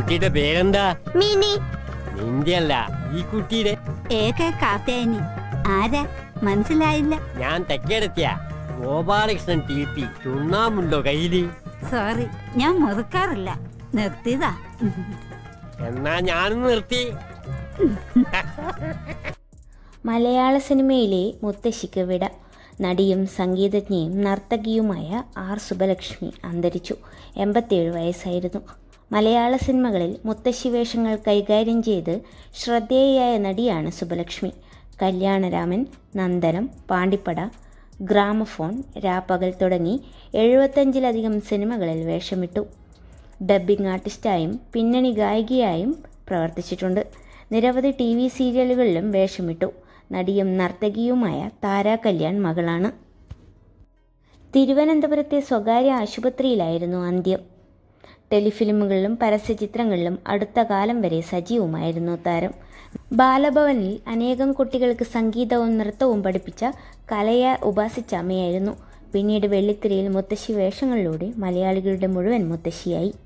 കുട്ടിയുടെ പേരെന്താ മിനി നിന്റെ അല്ല ഈ കുട്ടിയുടെ ഏക കാത്തേനി ആരാ മനസ്സിലായില്ല ഞാൻ തെക്കേടത്തിയ ഗോപാലകൃഷ്ണൻ ടി പി ചുണ്ണാമുണ്ടോ കയ്യില് സോറി ഞാൻ മുറുക്കാറില്ല നിർത്തിയതാ എന്നാ ഞാനും നിർത്തി മലയാള സിനിമയിലെ മുത്തശ്ശിക്ക് വിട നടിയും സംഗീതജ്ഞയും നർത്തകിയുമായ ആർ സുബലക്ഷ്മി അന്തരിച്ചു എൺപത്തിയേഴ് വയസ്സായിരുന്നു മലയാള സിനിമകളിൽ മുത്തശ്ശി വേഷങ്ങൾ കൈകാര്യം ചെയ്ത് ശ്രദ്ധേയയായ നടിയാണ് സുബലക്ഷ്മി കല്യാണരാമൻ നന്ദനം പാണ്ടിപ്പട ഗ്രാമഫോൺ രാപ്പകൽ തുടങ്ങി എഴുപത്തഞ്ചിലധികം സിനിമകളിൽ വേഷമിട്ടു ഡബ്ബിംഗ് ആർട്ടിസ്റ്റായും പിന്നണി ഗായികയായും പ്രവർത്തിച്ചിട്ടുണ്ട് നിരവധി ടി വി സീരിയലുകളിലും വേഷമിട്ടു നടിയും നർത്തകിയുമായ താര കല്യാൺ മകളാണ് തിരുവനന്തപുരത്തെ സ്വകാര്യ ആശുപത്രിയിലായിരുന്നു അന്ത്യം ടെലിഫിലിമുകളിലും പരസ്യചിത്രങ്ങളിലും അടുത്ത കാലം വരെ സജീവമായിരുന്നു താരം ബാലഭവനിൽ അനേകം കുട്ടികൾക്ക് സംഗീതവും നൃത്തവും പഠിപ്പിച്ച കലയെ ഉപാസിച്ച അമ്മയായിരുന്നു പിന്നീട് വെള്ളിത്തിരയിൽ മുത്തശ്ശി വേഷങ്ങളിലൂടെ മലയാളികളുടെ മുഴുവൻ മുത്തശ്ശിയായി